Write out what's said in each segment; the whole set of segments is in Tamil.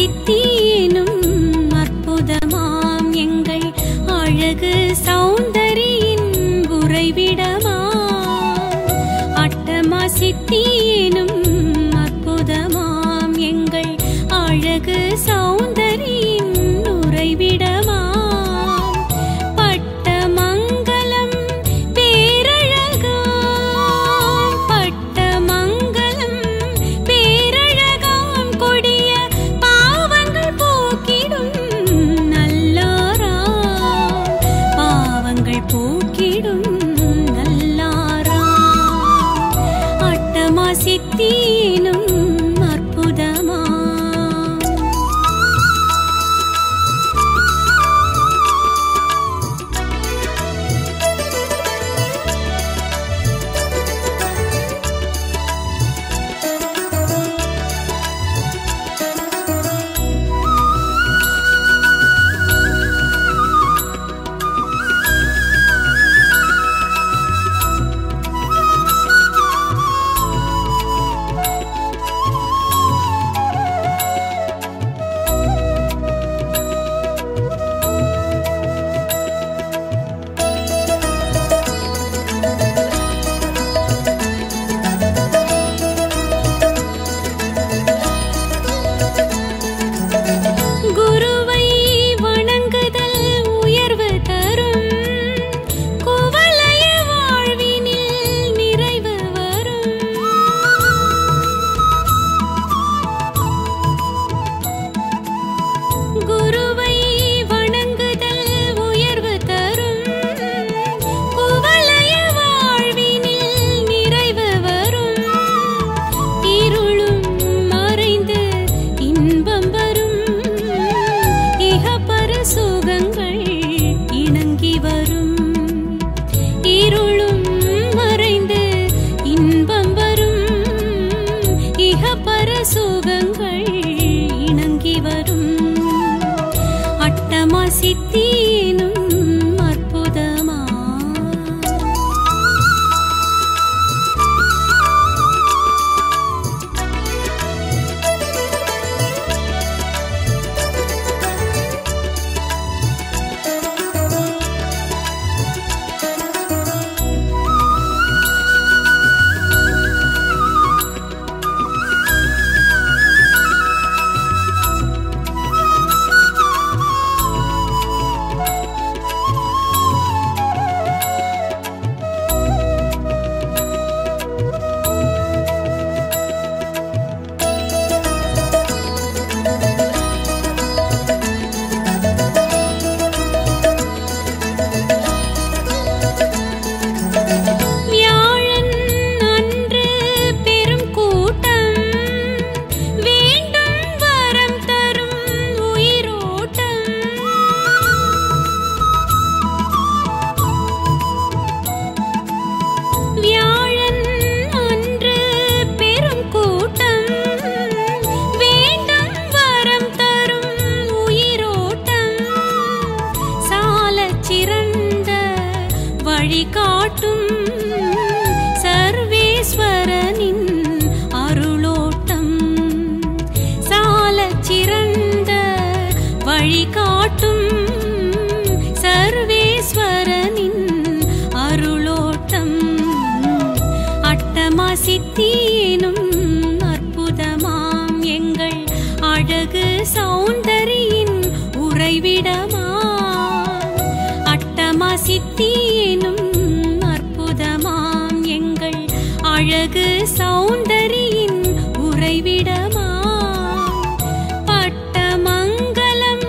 சித்தியினும் அற்புதமாம் எங்கள் அழகு சௌந்தரியின் உறைவிடமா அட்டமா சித்தியினும் அற்புதமாம் எங்கள் அழகு சௌந்தரியின் உறைவிடமா பட்டமங்கலம் பேரழகாம் பட்டமங்கலம் பேரழகாம் கொடிய பாவங்கள் போக்கிடும் நல்லாரா பாவங்கள் போக்கிடும் நல்லாரா அட்டமா சித்தியினும் அற்புதமா குருவை வணங்குதல் உயர்வு தரும் குவலய வாழ்வினில் நிறைவு வரும் குருவை வணங்குதல் உயர்வு தரும் குவலய வாழ்வினில் நிறைவு வரும் இருளும் மறைந்து இன்பம் வரும் இகப்பர சுகங்கள் இணங்கி வரும் இருளும் மறைந்து இன்பம் வரும் இகப்பர சுகங்கள் இணங்கி வரும் அட்டமா சித்தியினும் அற்புதமா வியாழன் அன்று பெரும் கூட்டம் வேண்டும் வரம் தரும் உயிரோட்டம் வியாழன் அன்று பெரும் கூட்டம் வேண்டும் வரம் தரும் உயிரோட்டம் சாலச் சிறந்த வழிகாட்டும் சர்வேஸ்வரனின் அருளோட்டம் சாலச் சிறந்த வழிகாட்டும் சர்வேஸ்வரனின் அருளோட்டம் அட்டமா சித்தியினும் அற்புதமாம் எங்கள் அழகு சௌந்தரியின் உறைவிடமா அட்டமா சித்தியினும் அற்புதமாம் எங்கள் அழகு சௌந்தரியின் உறைவிடமா பட்டமங்கலம்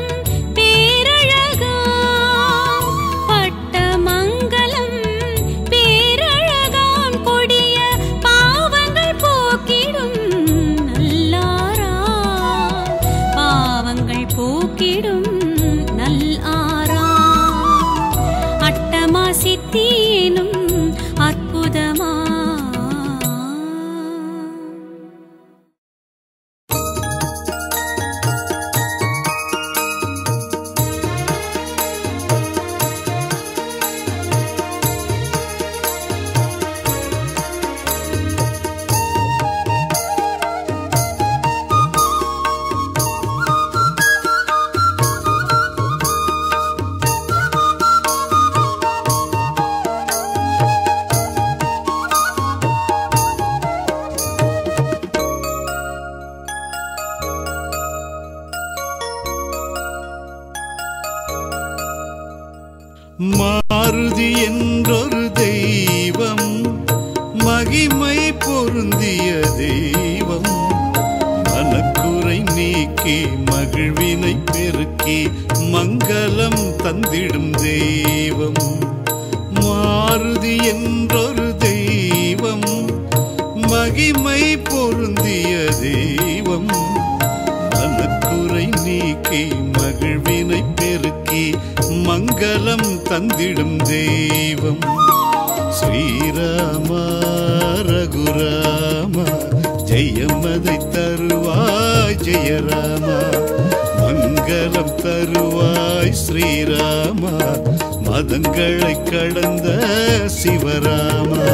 பேரழகாம் பட்டமங்கலம் பேரழகாம் கொடிய பாவங்கள் போக்கிடும் நல்லாரா பாவங்கள் போக்கிடும் நல் ஆரா அட்டமா சித்தியினும் அற்புதமா மாருதி என்றொரு தெய்வம் மகிமை பொருந்திய தெய்வம் மனக்குறை நீக்கி மகிழ்வினை பெருக்கி மங்களம் தந்திடும் தெய்வம் மாருதி என்றொரு தெய்வம் மகிமை பொருந்திய தெய்வம் மனக்குறை நீக்கி மகிழ்வினை பெருக்கி மங்களம் தந்திடும் தெய்வம் ஸ்ரீராமா ரகுராமா ஜெயமதை தருவாய் ஜெயராமா மங்களம் தருவாய் ஸ்ரீராமா மதங்களை கடந்த சிவராமா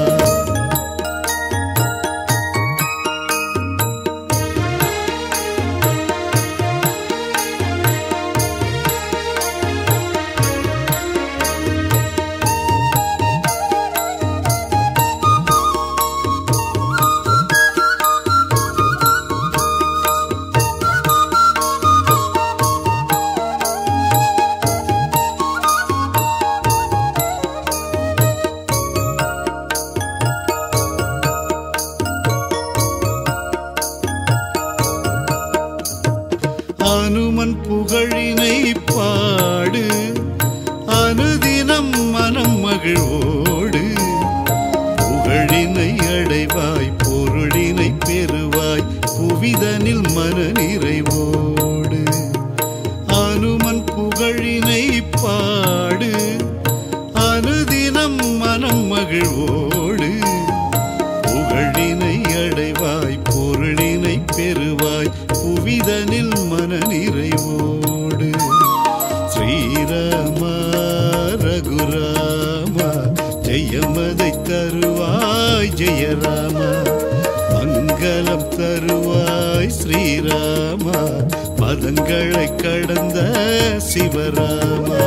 அனுமன் புகழினை பாடு அனுதினம் மனம் மகிழ்வோடு புகழினை அடைவாய் பொருளினை பெறுவாய் புவிதனில் மன நிறைவோடு அனுமன் புகழினை பாடு அனுதினம் மனம் மகிழ்வோடு புகழினை அடைவாய் பொருளினை பெறுவாய் புவிதனில் மன நிறைவோடு ஸ்ரீராமா ரகுராமா ஜெயமதை தருவாய் ஜெயராமா மங்களம் தருவாய் ஸ்ரீராமா மதங்களை கடந்த சிவராமா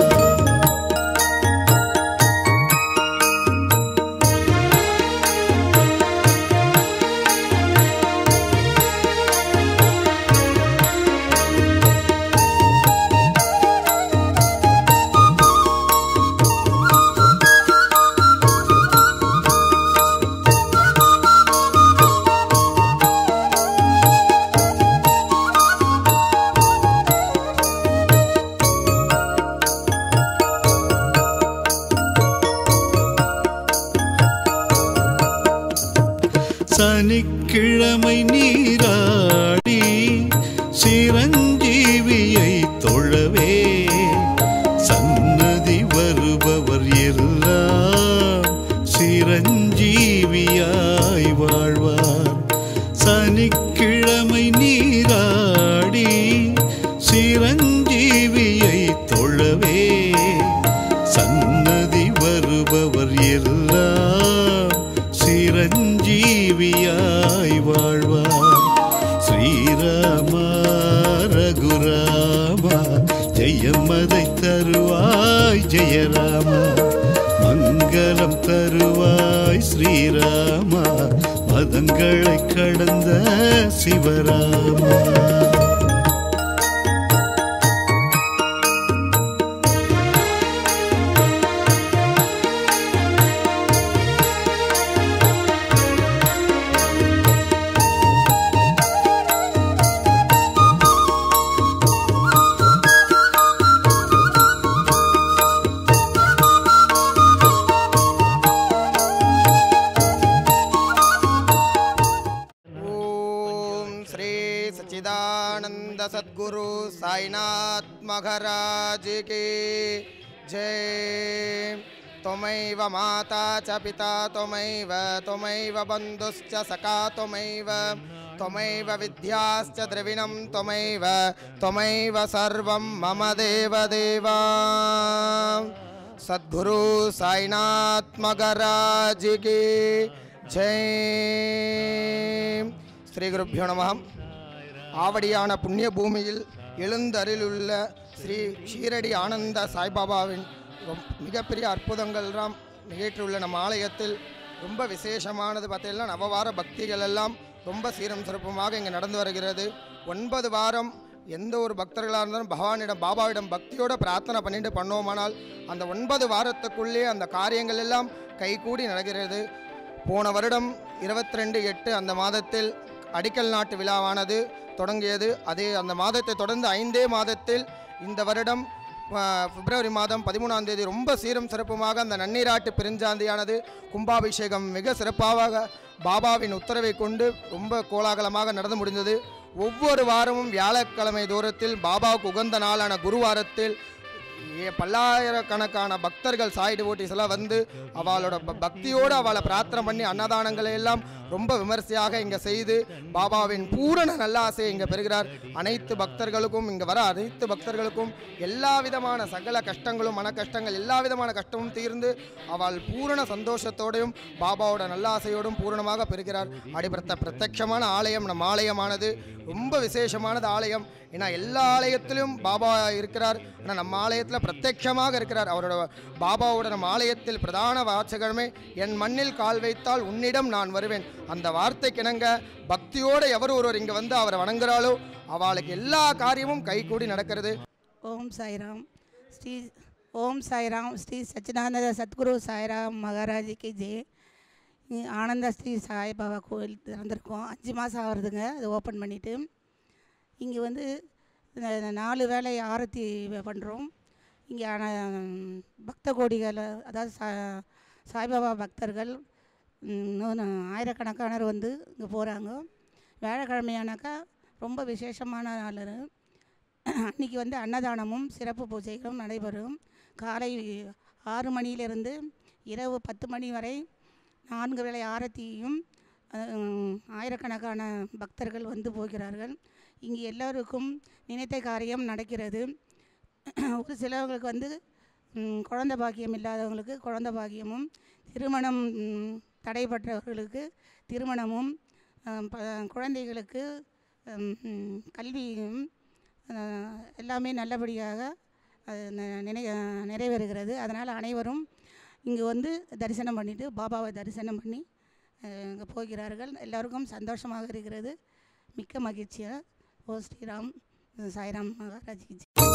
சனிக்கிழமை நீராடி சிரஞ்சீவியை தொழவே சன்னதி வருபவர் எல்லாம் சிரஞ்சீவியாய் வாழ்வார் சனிக்கிழமை நீராடி சிரஞ்சீவியை தொழவே சன்னதி வருபவர் எல்லாம் சிரஞ்சீவியாய் வாழ்வார் ஸ்ரீராமா ரகுராமா ஜெயமதை தருவாய் ஜெயராமா மங்களம் தருவாய் ஸ்ரீராமா மதங்களை கடந்த சிவராமா ओम श्री सच्चिदानंद सद्गुरु साईनाथ महाराज की जय त्वमैव माता च पिता त्वमैव त्वमैव बन्धुश्च सखा त्वमैव त्वमैव विद्याश्च द्रविणं त्वमैव त्वमैव सर्वं मम देवदेवा सद्गुरु साईनाथ महाराज की ஜெய் ஸ்ரீ குருப்பியோ நம ஆவடியான புண்ணிய பூமியில் எழுந்தருளுள்ள ஸ்ரீ ஷீரடி ஆனந்த சாய்பாபாவின் ரொம்- மிகப்பெரிய அற்புதங்கள்லாம் நிகழ்ச்சியுள்ள நம்ம ஆலயத்தில் ரொம்ப விசேஷமானது பார்த்தீங்கன்னா நவவார பக்திகள் எல்லாம் ரொம்ப சீரம் சிறப்புமாக இங்கே நடந்து வருகிறது ஒன்பது வாரம் எந்த ஒரு பக்தர்களாக இருந்தாலும் பகவானிடம் பாபாவிடம் பக்தியோட பிரார்த்தனை பண்ணிட்டு பண்ணோமானால் அந்த ஒன்பது வாரத்துக்குள்ளே அந்த காரியங்கள் எல்லாம் கைகூடி நடக்கிறது போன வருடம் இருபத்தி ரெண்டு எட்டு அந்த மாதத்தில் அடிக்கல் நாட்டு விழாவானது தொடங்கியது அதே அந்த மாதத்தை தொடர்ந்து ஐந்தே மாதத்தில் இந்த வருடம் ஆ, பிப்ரவரி மாதம் பதிமூணாம் தேதி ரொம்ப சீரும் சிறப்புமாக அந்த நன்னீராட்டு பெருஞ்சாந்தியானது கும்பாபிஷேகம் மிக சிறப்பாக பாபாவின் உத்தரவை கொண்டு ரொம்ப கோலாகலமாக நடந்து முடிந்தது ஒவ்வொரு வாரமும் வியாழக்கிழமை தூரத்தில் பாபாவுக்கு உகந்த நாளான குருவாரத்தில் ஏ- பல்லாயிரக்கணக்கான பக்தர்கள் சாய் டிவோட்டிஸ் எல்லாம் வந்து அவளோட ப- பக்தியோடு அவளை பிரார்த்தனை பண்ணி அன்னதானங்களை எல்லாம் ரொம்ப விமர்சையாக இங்கே செய்து பாபாவின் பூரண நல்லாசையை இங்கே பெறுகிறார் அனைத்து பக்தர்களுக்கும் இங்கே வர அனைத்து பக்தர்களுக்கும் எல்லா விதமான சகல கஷ்டங்களும் மன கஷ்டங்கள் எல்லா விதமான கஷ்டமும் தீர்ந்து அவள் பூரண சந்தோஷத்தோடையும் பாபாவோட நல்லாசையோடும் பூரணமாக பெறுகிறார் அப்படிப்பட்ட பிரத்யட்சமான ஆலயம் நம் ஆலயமானது ரொம்ப விசேஷமானது ஆலயம் ஏன்னா எல்லா ஆலயத்திலும் பாபா இருக்கிறார் ஆனால் நம்ம ஆலயத்தில் பிரத்யட்சமாக இருக்கிறார் அவரோட பாபாவோட நம்ம ஆலயத்தில் பிரதான வாசகமே என் மண்ணில் கால் வைத்தால் உன்னிடம் நான் வருவேன் அந்த வார்த்தைக்கிணங்க பக்தியோடு எவர் ஒருவர் இங்கே வந்து அவரை வணங்குறாளோ அவளுக்கு எல்லா காரியமும் கைகூடி நடக்கிறது ஓம் சாய்ராம் ஸ்ரீ ஓம் சாய்ராம் ஸ்ரீ சச்சிதானந்த சத்குரு சாய்ராம் மகாராஜிக்கு ஜெய் இங்க ஆனந்த ஸ்ரீ சாய்பாபா கோயில் திறந்திருக்கோம் அஞ்சு மாதம் ஆகுறதுங்க அது ஓப்பன் பண்ணிவிட்டு இங்கே வந்து இந்த நாலு வேளை ஆரத்தி பண்ணுறோம் இங்கே பக்த கோடிகள் அதாவது சா சாய்பாபா பக்தர்கள் ம், இன்னொன்று ஆயிரக்கணக்கானவர் வந்து இங்கே போகிறாங்க வியாழக்கிழமையானாக்கா ரொம்ப விசேஷமான நாள் அது. அன்றைக்கி வந்து அன்னதானமும் சிறப்பு பூஜைகளும் நடைபெறும் காலை ஆறு மணியிலிருந்து இரவு பத்து மணி வரை நான்கு வேளை ஆரத்தியும் அஹ், ஆயிரக்கணக்கான பக்தர்கள் வந்து போகிறார்கள் இங்கே எல்லோருக்கும் நினைத்த காரியம் நடக்கிறது ஒரு சிலவங்களுக்கு வந்து ம், குழந்தை பாக்கியம் இல்லாதவங்களுக்கு குழந்தை பாக்கியமும் திருமணம் ம், தடைப்பட்டவர்களுக்கு திருமணமும் அஹ், ப- குழந்தைகளுக்கு ம், ம், கல்வியும் அஹ், எல்லாமே நல்லபடியாக அது ந- நினை அஹ், நிறைவேறுகிறது அதனால் அனைவரும் இங்கே வந்து தரிசனம் பண்ணிட்டு பாபாவை தரிசனம் பண்ணி இங்கே போகிறார்கள் எல்லோருக்கும் சந்தோஷமாக இருக்கிறது மிக்க மகிழ்ச்சியாக ஓ ஸ்ரீராம் சாய்ராம் மகாராஜி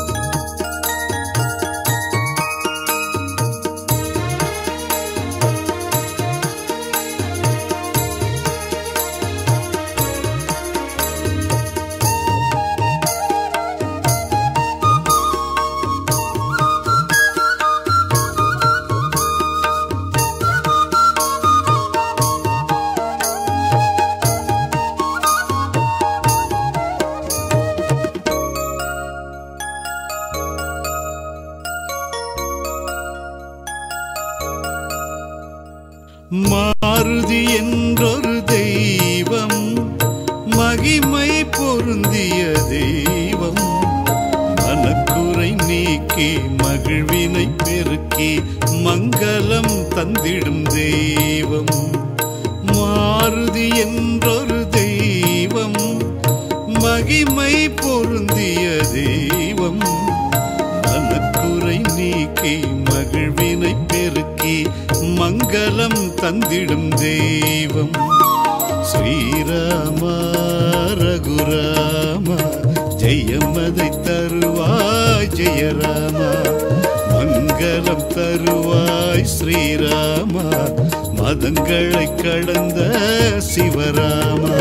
மாருதி என்றொரு தெய்வம் மகிமை பொருந்திய தெய்வம் மனக்குறை நீக்கி மகிழ்வினை பெருக்கி மங்களம் தந்திடும் தெய்வம் மாருதி என்றொரு தெய்வம் மகிமை பொருந்திய தெய்வம் மனக்குறை நீக்கி மகிழ்வினை பெருக்கி மங்களம் தந்திடும் தெய்வம் ஸ்ரீராம ரகுராம ஜெயமதை தருவாய் ஜெயராம மங்களம் தருவாய் ஸ்ரீராமா மதங்களை கடந்த சிவராமா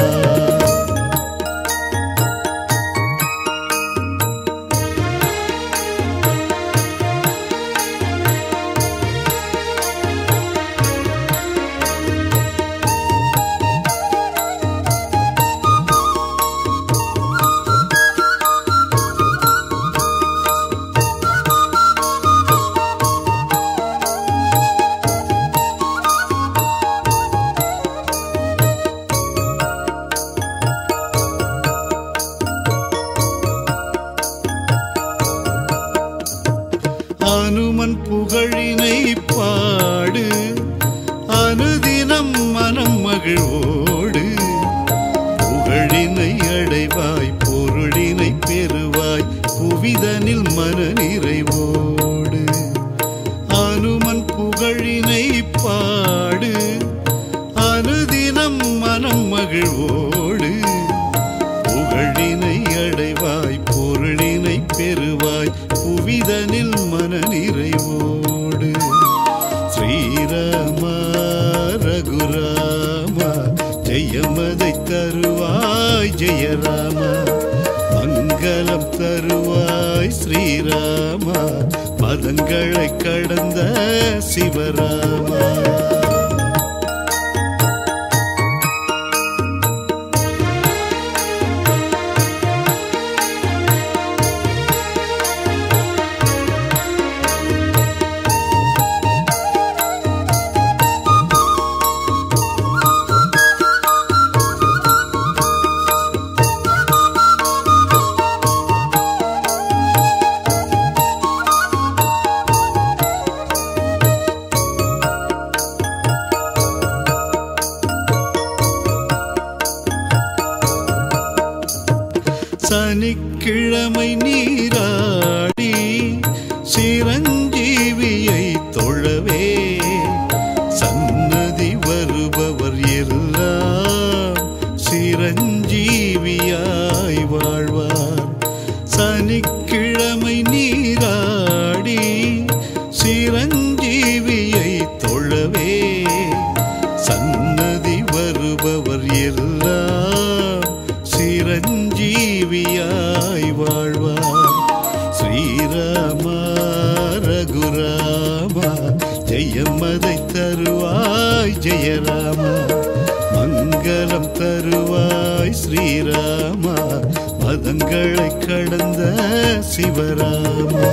அனுமன் புகழினை பாடு அனுதினம் மனம் மகிழ்வோடு புகழினை அடைவாய் பொருளினை பெறுவாய் புவிதனில் மன நிறைவோடு அனுமன் புகழினை பாடு மனம் மகிழ்வோடு புகழினை அடைவாய் போ புவிதனில் மனநிறைவோடு ஸ்ரீராம ரகுராம ஜெயமதை தருவாய் ஜெயராம மங்களம் தருவாய் ஸ்ரீராம மதங்களை கடந்த சிவராமா சனிக்கிழமை நீராடி சிரஞ்சீவியை தொழவே சன்னதி வருபவர் எல்லாம் சிரஞ்சீவியாய் வாழ்வார் சனிக்கிழமை நீராடி சிரஞ்சீவியை தொழவே சன்னதி வருபவர் எல்லாம் சிரஞ்சீவியாய் வாழ்வார் ஸ்ரீராம ரகுராம ஜெயமதை தருவாய் ஜெயராம மங்களம் தருவாய் ஸ்ரீராம மதங்களை கடந்த சிவராமா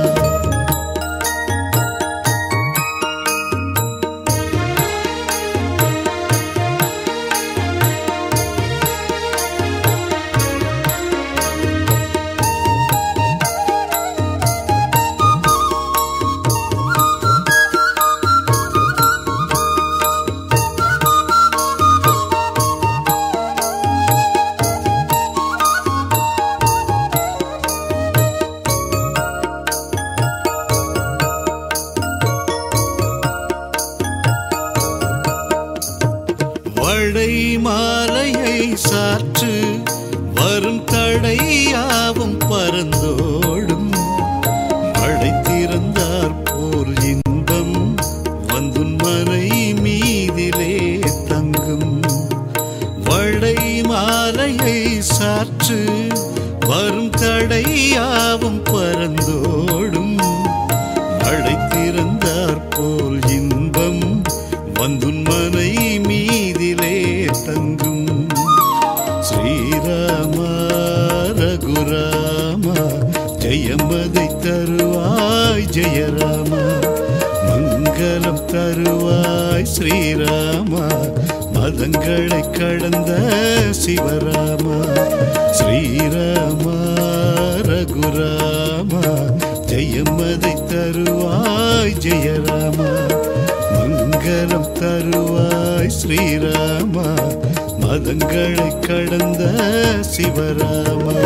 வடை மாலையை சாற்று வரும் தடையாவும் பறந்தோடும் மழை திறந்தார் போல் இன்பம் வந்துன் மனை மீதிலே தங்கும் வடை மாலையை சாற்று வரும் தடையாவும் பறந்தோடும் மழை திறந்தார் போல் இன்பம் வந்துன் மனை மீதிலே தங்கும் ஸ்ரீராம ரகுராம ஜெயமதை தருவாய் ஜெயராம மங்களம் தருவாய் ஸ்ரீராம மதங்களை கடந்த சிவராம ஸ்ரீராம ரகுராம ஜெயமதை தருவாய் ஜெயராம மங்களம் தருவாய் ஸ்ரீராம மதங்களை கடந்த சிவராமா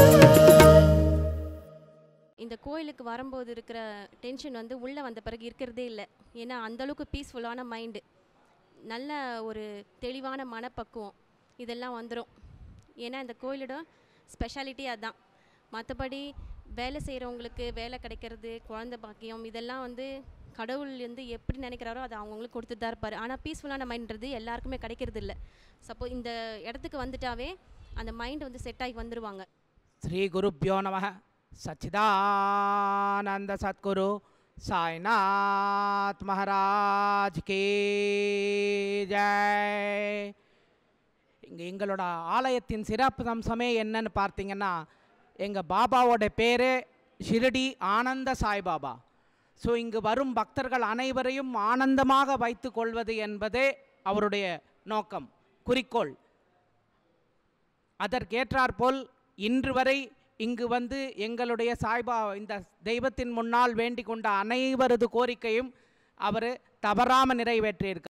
இந்த கோயிலுக்கு வரும்போது இருக்கிற டென்ஷன் வந்து உள்ளே வந்த பிறகு இருக்கிறதே இல்லை ஏன்னா அந்தளவுக்கு பீஸ்ஃபுல்லான மைண்டு நல்ல ஒரு தெளிவான மனப்பக்குவம் இதெல்லாம் வந்துடும் ஏன்னா இந்த கோயிலோட ஸ்பெஷாலிட்டி அதான் மற்றபடி வேலை செய்கிறவங்களுக்கு வேலை கிடைக்கிறது குழந்தை பாக்கியம் இதெல்லாம் வந்து கடவுள் வந்து எப்படி நினைக்கிறாரோ அதை அவங்கவுங்களுக்கு கொடுத்துட்டு தான் இருப்பார் ஆனால் பீஸ்ஃபுல்லான மைண்ட்றது எல்லாருக்குமே கிடைக்கிறது இல்லை சப்போ இந்த இடத்துக்கு வந்துட்டாவே அந்த மைண்ட் வந்து செட் ஆகி வந்துடுவாங்க శ్రీ గురుభ్యో నమ సచ్చిదానంద సద్గురు సాయినాథ్ மகாராஜ் கே ஜெய் இங்கே எங்களோட ஆலயத்தின் சிறப்பு அம்சமே என்னன்னு பார்த்தீங்கன்னா எங்கள் பாபாவோட பேரே ஷிரடி ஆனந்த சாய்பாபா ஸோ இங்கு வரும் பக்தர்கள் அனைவரையும் ஆனந்தமாக வைத்து கொள்வது என்பதே அவருடைய நோக்கம் குறிக்கோள் அதற்கேற்றாற்போல் இன்று வரை இங்கு வந்து எங்களுடைய சாய்பா இந்த தெய்வத்தின் முன்னால் வேண்டிக் கொண்ட அனைவரது கோரிக்கையும் அவர் தவறாமல் நிறைவேற்றியிருக்கார்